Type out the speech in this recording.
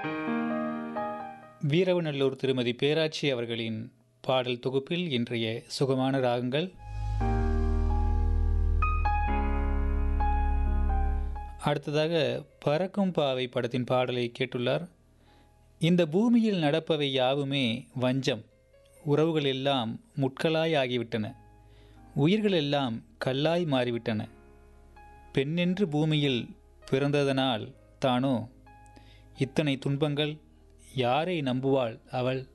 வீரவநல்லூர் திருமதி பேராட்சி அவர்களின் பாடல் தொகுப்பில் இன்றைய சுகமான ராகங்கள் அடுத்ததாக பறக்கும் பாவை படத்தின் பாடலை கேட்டுள்ளார் இந்த பூமியில் நடப்பவை யாவுமே வஞ்சம் உறவுகள் எல்லாம் முட்களாய் ஆகிவிட்டன உயிர்கள் எல்லாம் கல்லாய் மாறிவிட்டன பெண்ணென்று பூமியில் பிறந்ததனால் தானோ இத்தனை துன்பங்கள் யாரை நம்புவாள் அவள்